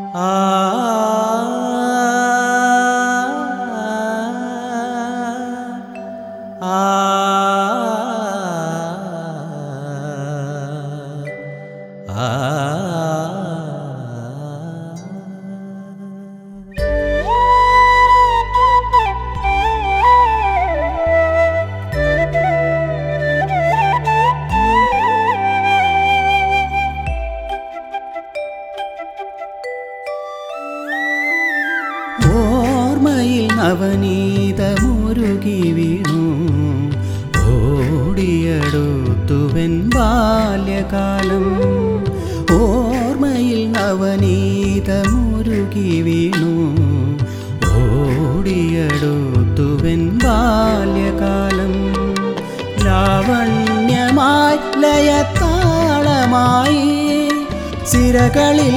ഓർമ്മയിൽ നവനീതമുരുകി വീണു ഓടിയടുത്തുവൻ ബാല്യകാലം ഓർമ്മയിൽ നവനീതമുരുകി വീണു ഓടിയടുത്തുവൻ ബാല്യകാലം ലാവണ്യമായി ലയത്താളമായി സിരകളിൽ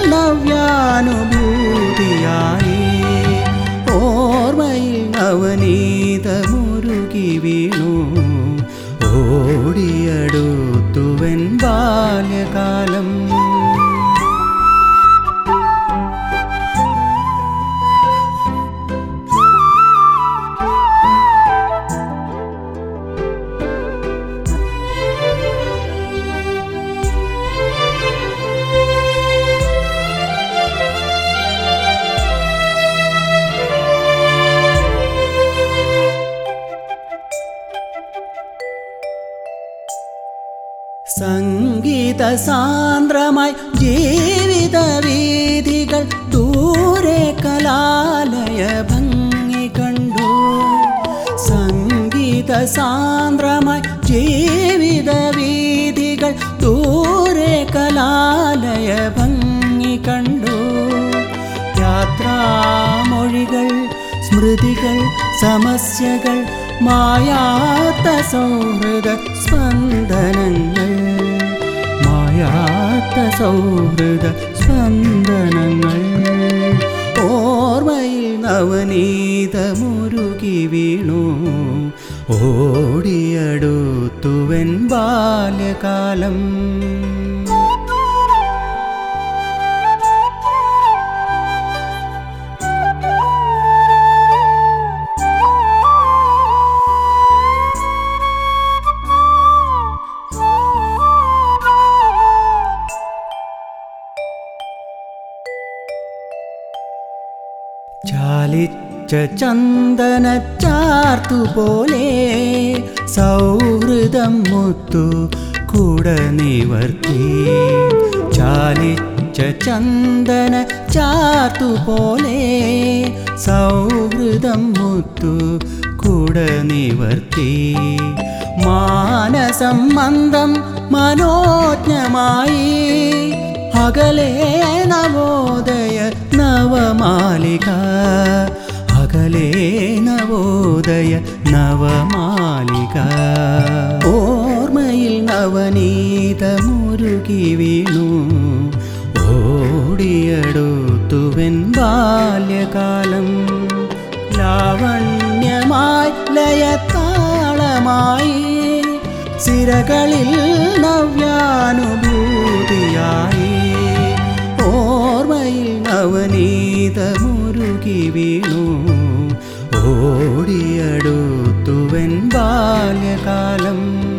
നവ്യാനുഭൂതിയായി ഓർമ്മയിൽ നവനീതമുരുകി വീണു ഓടിയടുത്തുവൻ ബാല്യകാലം സംഗീത സാന്ദ്രമായി ജീവിത വീതികൾ ദൂരെ കലാലയ ഭംഗി കണ്ടു സംഗീത സാന്ദ്രമായി ജീവിത വീതികൾ ദൂരെ കലാലയ ഭംഗി കണ്ടു യാത്രാമൊഴികൾ സ്മൃതികൾ സമസ്യകൾ മായാത്ത സൗഹൃദ സ്പന്ദനങ്ങൾ മായാത്ത സൗഹൃദ സ്പന്ദനങ്ങൾ ഓർമ്മയിൽ നവനീതമുരുകി വീണു ഓടിയടുത്തുവൻ ബാല്യകാലം ചാലിച്ച ചന്ദന ചാർത്തുപോലെ സൗഹൃദം മുത്തു കൂട നിവർത്തി ചാലിച്ച ചന്ദന ചാർത്തുപോലെ സൗഹൃദം മുത്തു കൂട നിവർത്തി മാനസംബന്ധം മനോജ്ഞമായി അകലേ നവോദയ നവമാലിക അകലേ നവോദയ നവമാലിക ഓർമ്മയിൽ നവനീതമുരുകി വീണു ഓടിയടുത്തുവൻ ബാല്യകാലം ലാവണ്യമായി ലയത്താളമായി സിരകളിൽ നവ്യാനുഭൂതിയായി ഓർമ്മയിൽ നവനീതമുരുകി വീണു ഓടിയടുത്തുവൻ ബാല്യകാലം